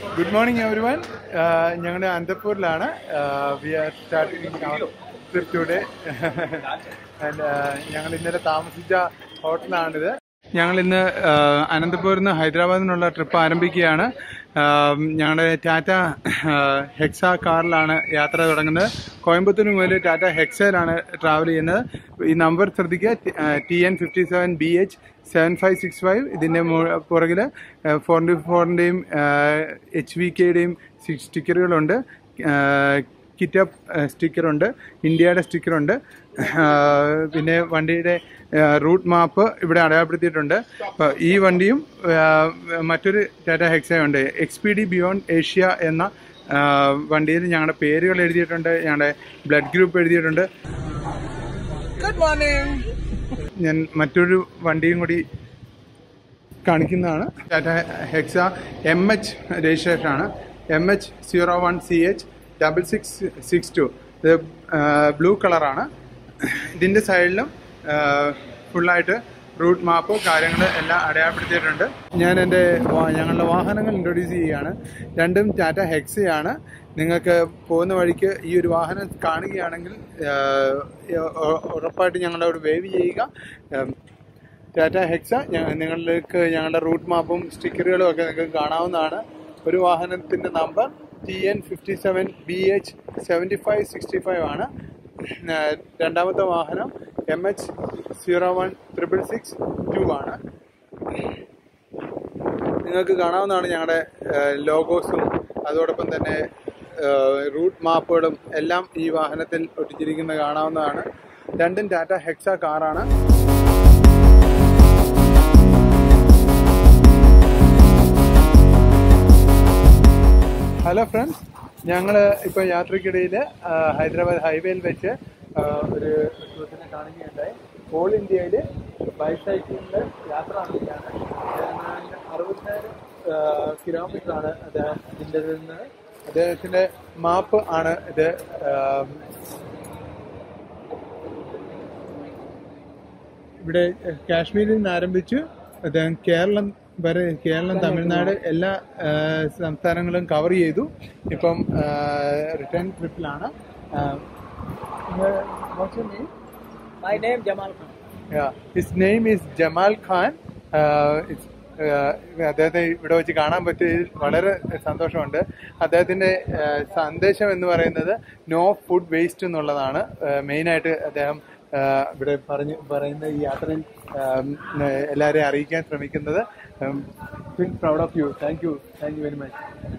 Good morning everyone ഞങ്ങളുടെ അന്തപൂരിലാണ് we are starting trip today and ഞങ്ങൾ ഇന്നലെ താമസിച്ച ഹോട്ടലാണിത് ഞങ്ങൾ ഇന്ന് അനന്തപൂരിൽ നിന്ന് ഹൈദരാബാദിൽ നിന്നുള്ള ട്രിപ്പ് ആരംഭിക്കുകയാണ് ഞങ്ങളുടെ ടാറ്റ ഹെക്സ കാറിലാണ് യാത്ര തുടങ്ങുന്നത് കോയമ്പത്തൂർ മുതൽ ടാറ്റ ഹെക്സയിലാണ് ട്രാവൽ ചെയ്യുന്നത് ഈ നമ്പർ ശ്രദ്ധിക്കുക T N fifty seven B H seven five six five ഇതിൻ്റെ പുറകിൽ ഫോർ ഇൻറ്റു ഫോറിൻ്റെയും എച്ച് വി കെയുടെയും സ്റ്റിക്കറുകളുണ്ട് കിറ്റപ്പ് സ്റ്റിക്കറുണ്ട് ഇന്ത്യയുടെ സ്റ്റിക്കറുണ്ട് പിന്നെ വണ്ടിയുടെ റൂട്ട് മാപ്പ് ഇവിടെ അടയാളപ്പെടുത്തിയിട്ടുണ്ട് അപ്പോൾ ഈ വണ്ടിയും മറ്റൊരു ടാറ്റ ഹെക്സയുണ്ട് X P D beyond Asia എന്ന വണ്ടിയിൽ ഞങ്ങളുടെ പേരുകൾ എഴുതിയിട്ടുണ്ട് ഞങ്ങളുടെ ബ്ലഡ് ഗ്രൂപ്പ് എഴുതിയിട്ടുണ്ട് ഗുഡ് മോർണിംഗ് ഞാൻ മറ്റൊരു വണ്ടിയും കൂടി കാണിക്കുന്നതാണ് Tata Hexa M H registration ആണ് M H zero one C H double six six two ഇത് ബ്ലൂ കളറാണ് ഇതിൻ്റെ സൈഡിലും ഫുള്ളായിട്ട് റൂട്ട് മാപ്പ് കാര്യങ്ങൾ എല്ലാം അടയാളപ്പെടുത്തിയിട്ടുണ്ട് ഞാൻ എൻ്റെ ഞങ്ങളുടെ വാഹനങ്ങൾ ഇൻട്രൊഡ്യൂസ് ചെയ്യുകയാണ് രണ്ടും ടാറ്റ ഹെക്സയാണ് നിങ്ങൾക്ക് പോകുന്ന വഴിക്ക് ഈ ഒരു വാഹനം കാണുകയാണെങ്കിൽ ഉറപ്പായിട്ട് ഞങ്ങളോട് വേവ് ചെയ്യുക ടാറ്റ ഹെക്സ നിങ്ങളിലേക്ക് ഞങ്ങളുടെ റൂട്ട് മാപ്പും സ്റ്റിക്കറുകളും ഒക്കെ നിങ്ങൾക്ക് കാണാവുന്നതാണ് ഒരു വാഹനത്തിൻ്റെ number T N fifty seven B H seventy five sixty five ആണ് രണ്ടാമത്തെ വാഹനം M H zero one triple six two ആണ് നിങ്ങൾക്ക് കാണാവുന്നതാണ് ഞങ്ങളുടെ ലോഗോസും അതോടൊപ്പം തന്നെ റൂട്ട് മാപ്പുകളും എല്ലാം ഈ വാഹനത്തിൽ ഒട്ടിച്ചിരിക്കുന്നത് കാണാവുന്നതാണ് രണ്ടും ടാറ്റ ഹെക്സ കാറാണ് ഹലോ ഫ്രണ്ട്സ് ഞങ്ങൾ ഇപ്പോൾ യാത്രക്കിടയിൽ ഹൈദരാബാദ് ഹൈവേയിൽ വെച്ച് ഒരു സുഹൃത്തിനെ കാണുകയുണ്ടായി ഓൾ ഇന്ത്യയിൽ ബൈസൈക്കിളിൽ യാത്ര നടത്തുകയാണ് അറുപതിനായിരം കിലോമീറ്റർ ആണ് അദ്ദേഹം ഇതിൻ്റെ നിന്ന് അദ്ദേഹത്തിൻ്റെ മാപ്പ് ആണ് ഇത് ഇവിടെ കാശ്മീരിൽ നിന്ന് ആരംഭിച്ചു അദ്ദേഹം കേരളം വരെ കേരളം തമിഴ്നാട് എല്ലാ സംസ്ഥാനങ്ങളും കവർ ചെയ്തു ഇപ്പം റിട്ടേൺ ട്രിപ്പിലാണ് My name Jamal Khan. His name is Jamal Khan അദ്ദേഹത്തെ ഇവിടെ വെച്ച് കാണാൻ പറ്റിയതിൽ വളരെ സന്തോഷമുണ്ട് അദ്ദേഹത്തിന്റെ സന്ദേശം എന്ന് പറയുന്നത് നോ ഫുഡ് വേസ്റ്റ് എന്നുള്ളതാണ് മെയിനായിട്ട് അദ്ദേഹം ഇവിടെ പറഞ്ഞ് പറയുന്ന ഈ യാത്രയിൽ എല്ലാവരെയും അറിയിക്കാൻ ശ്രമിക്കുന്നത് feel proud of you thank you thank you very much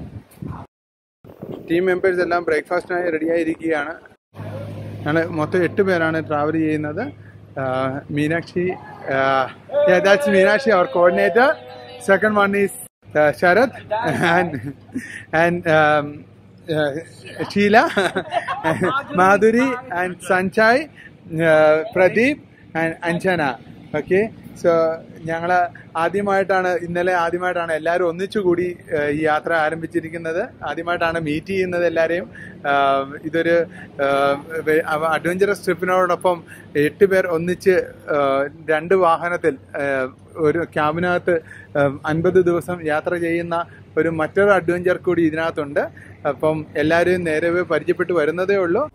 team members എല്ലാം ബ്രേക്ക്ഫാസ്റ്റിനായി റെഡിയായിരിക്കുകയാണ് ഞങ്ങൾ മൊത്തം എട്ട് പേരാണ് ട്രാവൽ ചെയ്യുന്നത് മീനാക്ഷി ദാറ്റ്സ് മീനാക്ഷി അവർ coordinator second one is Sharath and and Sheela Madhuri and Sanjay Pradeep and Anjana okay so ഞങ്ങൾ ആദ്യമായിട്ടാണ് ഇന്നലെ ആദ്യമായിട്ടാണ് എല്ലാവരും ഒന്നിച്ചുകൂടി ഈ യാത്ര ആരംഭിച്ചിരിക്കുന്നത് ആദ്യമായിട്ടാണ് മീറ്റ് ചെയ്യുന്നത് എല്ലാവരെയും ഇതൊരു അഡ്വഞ്ചറസ് ട്രിപ്പിനോടൊപ്പം എട്ട് പേർ ഒന്നിച്ച് രണ്ട് വാഹനത്തിൽ ഒരു ക്യാബിനകത്ത് അൻപത് ദിവസം യാത്ര ചെയ്യുന്ന ഒരു മറ്റൊരു അഡ്വഞ്ചർ കൂടി ഇതിനകത്തുണ്ട് അപ്പം എല്ലാവരെയും നേരെ പരിചയപ്പെട്ട് വരുന്നതേ ഉള്ളൂ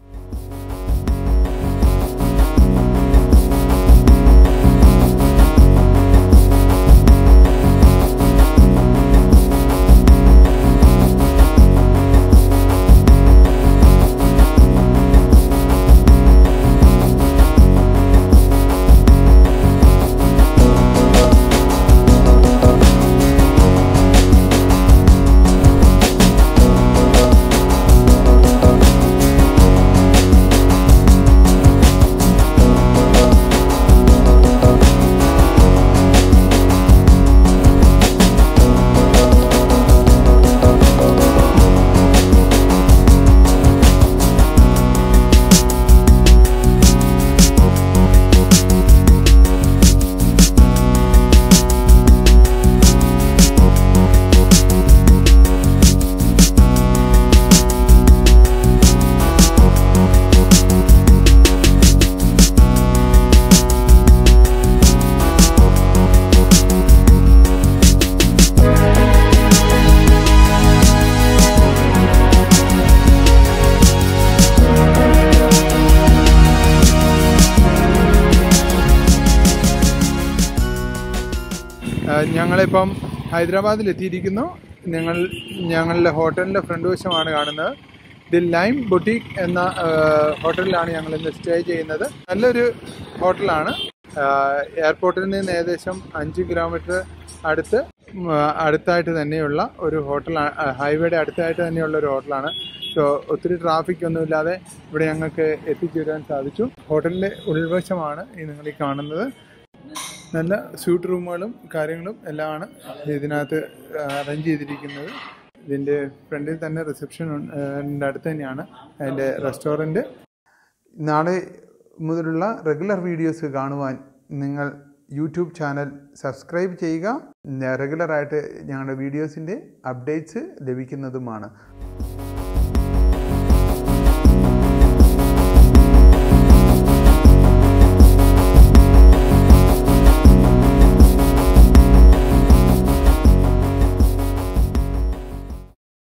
ഞങ്ങളിപ്പം ഹൈദരാബാദിൽ എത്തിയിരിക്കുന്നു ഞങ്ങൾ ഞങ്ങളുടെ ഹോട്ടലിൻ്റെ ഫ്രണ്ട് വശമാണ് കാണുന്നത് ദി ലൈം ബൊട്ടീക്ക് എന്ന ആ, ഹോട്ടലിലാണ് ഞങ്ങൾ ഇന്ന് സ്റ്റേ ചെയ്യുന്നത് നല്ലൊരു ഹോട്ടലാണ് ആ, എയർപോർട്ടിൽ നിന്ന് ഏകദേശം അഞ്ച് കിലോമീറ്റർ അടുത്ത് ഉം, ആ, അടുത്തായിട്ട് തന്നെയുള്ള ഒരു ഹോട്ടലാണ് ഹൈവേയുടെ അടുത്തായിട്ട് തന്നെയുള്ള ഒരു ഹോട്ടലാണ് സോ ഒത്തിരി ട്രാഫിക് ഒന്നുമില്ലാതെ ഇവിടെ ഞങ്ങൾക്ക് എത്തിച്ചേരാൻ സാധിച്ചു ഹോട്ടലിൻ്റെ ഉൾവശമാണ് ഈ നിങ്ങൾ ഈ കാണുന്നത് നല്ല സ്യൂട്ട് റൂമുകളും കാര്യങ്ങളും എല്ലാമാണ് ഇതിനകത്ത് അറേഞ്ച് ചെയ്തിരിക്കുന്നത് ഇതിൻ്റെ ഫ്രണ്ടിൽ തന്നെ റിസപ്ഷൻ അടുത്ത് തന്നെയാണ് അതിൻ്റെ റെസ്റ്റോറൻറ്റ് നാളെ മുതലുള്ള റെഗുലർ വീഡിയോസ് കാണുവാൻ നിങ്ങൾ യൂട്യൂബ് ചാനൽ സബ്സ്ക്രൈബ് ചെയ്യുക റെഗുലറായിട്ട് ഞങ്ങളുടെ വീഡിയോസിൻ്റെ അപ്ഡേറ്റ്സ് ലഭിക്കുന്നതുമാണ്